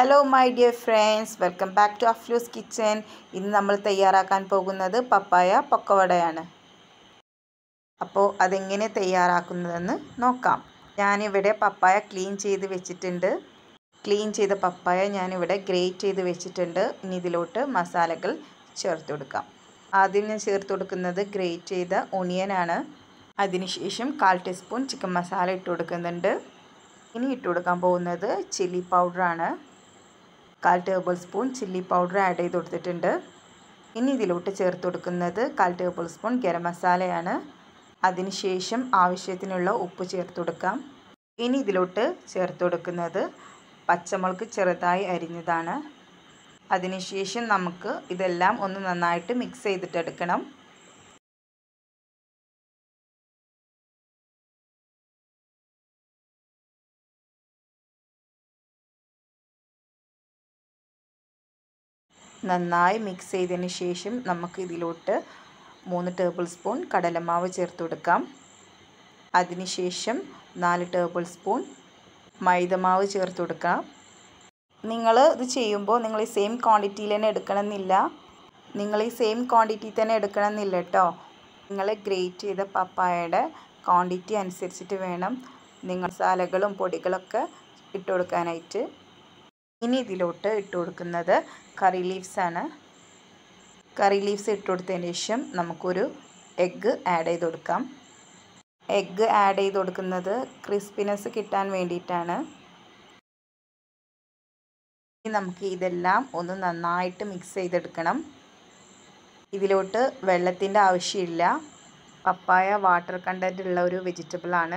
hello my dear friends welcome back to അഫ്ലൂസ് kitchen ഇന്ന് നമ്മൾ തയ്യാറാക്കാൻ പോകുന്നത് പപ്പായ പൊക്കവടയാണ് അപ്പോൾ അതെങ്ങനെ തയ്യാറാക്കുന്നതെന്ന് നോക്കാം ഞാനിവിടെ പപ്പായ ക്ലീൻ ചെയ്ത് വെച്ചിട്ടുണ്ട് ക്ലീൻ ചെയ്ത പപ്പായ ഞാനിവിടെ ഗ്രേറ്റ് ചെയ്ത് വെച്ചിട്ടുണ്ട് ഇനി ഇതിലോട്ട് മസാലകൾ ചേർത്ത് കൊടുക്കാം ആദ്യം ഞാൻ ചേർത്ത് കൊടുക്കുന്നത് ഗ്രേറ്റ് ചെയ്ത ഒണിയനാണ് അതിനുശേഷം കാൽ ടീസ്പൂൺ ചിക്കൻ മസാല ഇട്ട് കൊടുക്കുന്നുണ്ട് ഇനി ഇട്ട് കൊടുക്കാൻ പോകുന്നത് ചില്ലി പൗഡറാണ് കാൽ tablespoon chilli powder add ചെയ്ത് കൊടുത്തിട്ടുണ്ട് ഇനി ഇതിലോട്ട് ചേർത്ത് കൊടുക്കുന്നത് കാൽ ടേബിൾ സ്പൂൺ ഗരം മസാലയാണ് അതിനുശേഷം ആവശ്യത്തിനുള്ള ഉപ്പ് ചേർത്ത് കൊടുക്കാം ഇനി ഇതിലോട്ട് ചേർത്ത് കൊടുക്കുന്നത് പച്ചമുളക് ചെറുതായി അരിഞ്ഞതാണ് അതിനുശേഷം നമുക്ക് ഇതെല്ലാം ഒന്ന് നന്നായിട്ട് മിക്സ് ചെയ്തിട്ടെടുക്കണം നന്നായി മിക്സ് ചെയ്തതിന് ശേഷം നമുക്ക് ഇതിലോട്ട് മൂന്ന് ടേബിൾ സ്പൂൺ കടലമാവ് ചേർത്ത് കൊടുക്കാം അതിനുശേഷം നാല് ടേബിൾ സ്പൂൺ മൈദമാവ് ചേർത്ത് കൊടുക്കാം നിങ്ങൾ ഇത് ചെയ്യുമ്പോൾ നിങ്ങൾ ഈ സെയിം ക്വാണ്ടിറ്റിയിൽ തന്നെ എടുക്കണമെന്നില്ല നിങ്ങൾ ഈ സെയിം ക്വാണ്ടിറ്റി തന്നെ എടുക്കണമെന്നില്ല കേട്ടോ നിങ്ങൾ ഗ്രേറ്റ് ചെയ്ത പപ്പായയുടെ ക്വാണ്ടിറ്റി അനുസരിച്ചിട്ട് വേണം നിങ്ങൾ മസാലകളും പൊടികളൊക്കെ ഇട്ട് കൊടുക്കാനായിട്ട് ഇനി ഇതിലോട്ട് ഇട്ട് കൊടുക്കുന്നത് കറി ലീവ്സ് ആണ് കറി ലീവ്സ് ഇട്ട് കൊടുത്തതിന് ശേഷം നമുക്കൊരു എഗ്ഗ് ആഡ് ചെയ്ത് കൊടുക്കാം എഗ്ഗ് ആഡ് ചെയ്ത് കൊടുക്കുന്നത് ക്രിസ്പിനെസ് കിട്ടാൻ വേണ്ടിയിട്ടാണ് ഇനി നമുക്ക് ഇതെല്ലാം ഒന്ന് നന്നായിട്ട് മിക്സ് ചെയ്തെടുക്കണം ഇതിലോട്ട് വെള്ളത്തിൻ്റെ ആവശ്യമില്ല പപ്പായ വാട്ടർ കണ്ടൻറ്റ് ഉള്ള ഒരു വെജിറ്റബിളാണ്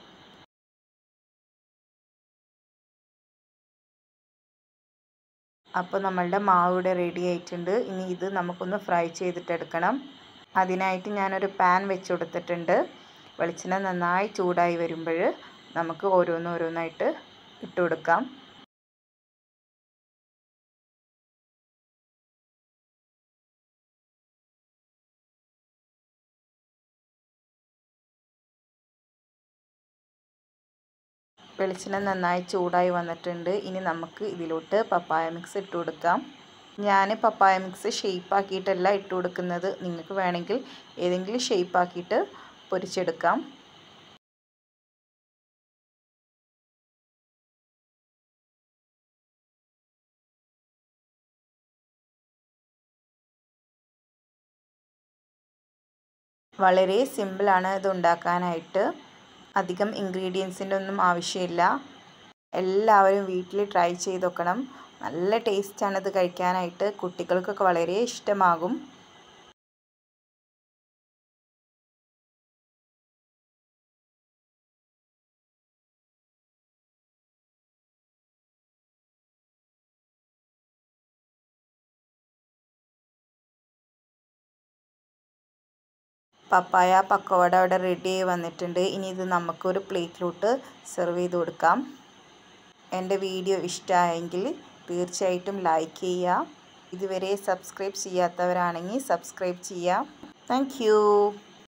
അപ്പോൾ നമ്മളുടെ മാവ് ഇവിടെ റെഡി ആയിട്ടുണ്ട് ഇനി ഇത് നമുക്കൊന്ന് ഫ്രൈ ചെയ്തിട്ടെടുക്കണം അതിനായിട്ട് ഞാനൊരു പാൻ വെച്ച് കൊടുത്തിട്ടുണ്ട് വെളിച്ചെണ്ണ നന്നായി ചൂടായി വരുമ്പോൾ നമുക്ക് ഓരോന്നോരോന്നായിട്ട് ഇട്ട് കൊടുക്കാം വെളിച്ചെണ്ണ നന്നായി ചൂടായി വന്നിട്ടുണ്ട് ഇനി നമുക്ക് ഇതിലോട്ട് പപ്പായ മിക്സ് ഇട്ട് കൊടുക്കാം ഞാൻ പപ്പായ മിക്സ് ഷേപ്പ് ആക്കിയിട്ടല്ല ഇട്ട് കൊടുക്കുന്നത് നിങ്ങൾക്ക് വേണമെങ്കിൽ ഏതെങ്കിലും ഷേപ്പ് ആക്കിയിട്ട് പൊരിച്ചെടുക്കാം വളരെ സിമ്പിളാണ് ഇത് ഉണ്ടാക്കാനായിട്ട് അധികം ഇൻഗ്രീഡിയൻസിൻ്റെ ഒന്നും ആവശ്യമില്ല എല്ലാവരും വീട്ടിൽ ട്രൈ ചെയ്ത് നോക്കണം നല്ല ടേസ്റ്റാണ് ഇത് കഴിക്കാനായിട്ട് കുട്ടികൾക്കൊക്കെ വളരെ ഇഷ്ടമാകും പപ്പായ പക്കവട അവിടെ റെഡി ആയി വന്നിട്ടുണ്ട് ഇനി ഇത് നമുക്കൊരു പ്ലേറ്റിലോട്ട് സെർവ് ചെയ്ത് കൊടുക്കാം എൻ്റെ വീഡിയോ ഇഷ്ടമായെങ്കിൽ തീർച്ചയായിട്ടും ലൈക്ക് ചെയ്യുക ഇതുവരെ സബ്സ്ക്രൈബ് ചെയ്യാത്തവരാണെങ്കിൽ സബ്സ്ക്രൈബ് ചെയ്യുക താങ്ക്